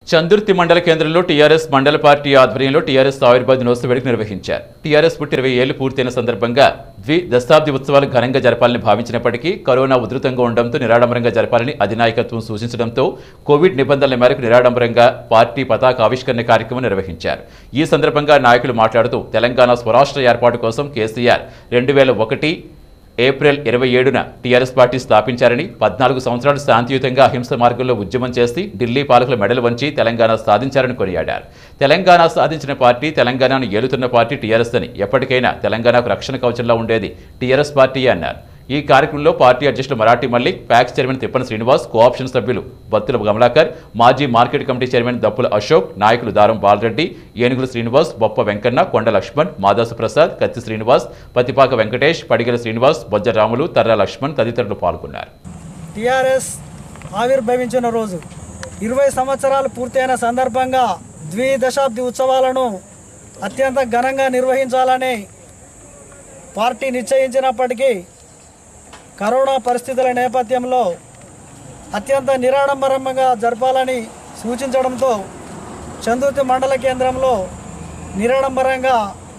చందుర్తి మండల కేంద్రంలో టీఆర్ఎస్ మండల పార్టీ ఆధ్వర్యంలో టీఆర్ఎస్ ఆవిర్భావ దినోత్సవ వేడుక నిర్వహించారు టీఆర్ఎస్ పుట్టి ఇరవై ఏళ్లు పూర్తయిన సందర్భంగా ద్వి దశాబ్ది ఉత్సవాలు ఘనంగా జరపాలని భావించినప్పటికీ కరోనా ఉధృతంగా ఉండడంతో నిరాడంబరంగా జరపాలని అధినాయకత్వం సూచించడంతో కోవిడ్ నిబంధనల మేరకు నిరాడంబరంగా పార్టీ పతాక ఆవిష్కరణ కార్యక్రమం నిర్వహించారు ఈ సందర్భంగా నాయకులు మాట్లాడుతూ తెలంగాణ స్వరాష్ట్ర ఏర్పాటు కోసం కేసీఆర్ రెండు వేల ఒకటి ఏప్రిల్ ఇరవై ఏడున టీఆర్ఎస్ పార్టీ స్థాపించారని పద్నాలుగు సంవత్సరాలు శాంతియుతంగా అహింస మార్గంలో ఉద్యమం చేసి ఢిల్లీ పాలకుల మెడలు వంచి తెలంగాణ సాధించారని కొనియాడారు తెలంగాణ సాధించిన పార్టీ తెలంగాణను ఏలుతున్న పార్టీ టీఆర్ఎస్ అని ఎప్పటికైనా తెలంగాణకు రక్షణ కవచంలా ఉండేది టీఆర్ఎస్ పార్టీయే అన్నారు ఈ కార్యక్రమంలో పార్టీ అధ్యక్షులు Marathi Mallik PACS chairman Tippana Srinivas co-option సభ్యులు బత్తుల కమలాకర్ మాజీ market committee chairman Dappula Ashok నాయకులు దారం బాలరెడ్డి ఏనుగుల శ్రీనివాస్ బొప్ప వెంకన్న కొండ లక్ష్మణ్ మాదాసు ప్రసాద్ కత్తి శ్రీనివాస్ పతిపాక వెంకటేష్ పడిగల శ్రీనివాస్ బొజ్జ రాములు తర్ర లక్ష్మణ్ తదితరులు పాల్గొన్నారు టీఆర్ఎస్ ఆవిర్భవించిన రోజు ఇరవై సంవత్సరాలు పూర్తయిన సందర్భంగా ద్వి దశాబ్ది ఉత్సవాలను అత్యంత ఘనంగా నిర్వహించాలని పార్టీ నిశ్చయించినప్పటికీ కరోనా పరిస్థితుల నేపథ్యంలో అత్యంత నిరాడంబరంగా జరపాలని సూచించడంతో చందుర్తి మండల కేంద్రంలో నిరాడంబరంగా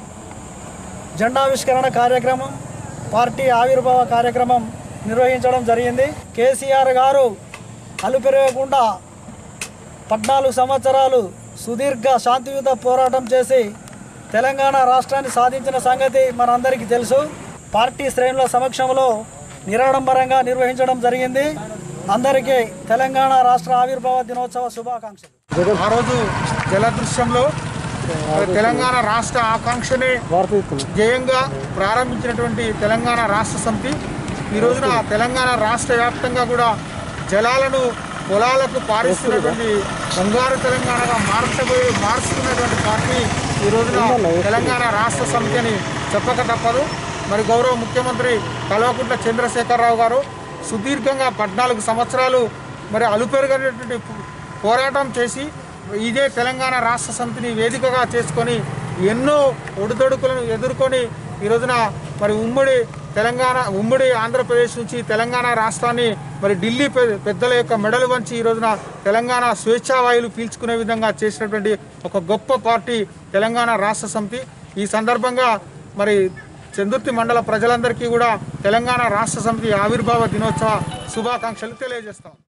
జెండావిష్కరణ కార్యక్రమం పార్టీ ఆవిర్భావ కార్యక్రమం నిర్వహించడం జరిగింది కేసీఆర్ గారు అలుపెరగకుండా పద్నాలుగు సంవత్సరాలు సుదీర్ఘ శాంతియుత పోరాటం చేసి తెలంగాణ రాష్ట్రాన్ని సాధించిన సంగతి మనందరికీ తెలుసు పార్టీ శ్రేణుల సమక్షంలో నిరాడంబరంగా నిర్వహించడం జరిగింది అందరికీ తెలంగాణ రాష్ట్ర ఆవిర్భావ దినోత్సవ శుభాకాంక్షలు ఆ రోజు జలదృశ్యంలో తెలంగాణ రాష్ట్ర ఆకాంక్షనే జయంగా ప్రారంభించినటువంటి తెలంగాణ రాష్ట్ర సమితి ఈ రోజున తెలంగాణ రాష్ట్ర వ్యాప్తంగా కూడా జలాలను పొలాలకు పారిస్తున్నటువంటి బంగారు తెలంగాణగా మార్చబోయే మారుస్తున్నటువంటి పార్టీ ఈ రోజున తెలంగాణ రాష్ట్ర సమితి అని చెప్పక తప్పదు మరి గౌరవ ముఖ్యమంత్రి కల్వకుంట్ల చంద్రశేఖరరావు గారు సుదీర్ఘంగా పద్నాలుగు సంవత్సరాలు మరి అలుపెరుగనేటువంటి పోరాటం చేసి ఇదే తెలంగాణ రాష్ట్ర సమితిని వేదికగా చేసుకొని ఎన్నో ఒడిదొడుకులను ఎదుర్కొని ఈ రోజున మరి ఉమ్మడి తెలంగాణ ఉమ్మడి ఆంధ్రప్రదేశ్ నుంచి తెలంగాణ రాష్ట్రాన్ని మరి ఢిల్లీ పె- పెద్దల యొక్క మెడలు వంచి ఈ రోజున తెలంగాణ స్వేచ్ఛావాయులు పీల్చుకునే విధంగా చేసినటువంటి ఒక గొప్ప పార్టీ తెలంగాణ రాష్ట్ర సమితి ఈ సందర్భంగా మరి చందుర్తి మండల ప్రజలందరికీ కూడా తెలంగాణ రాష్ట్ర సమితి ఆవిర్భావ దినోత్సవ శుభాకాంక్షలు తెలియజేస్తాం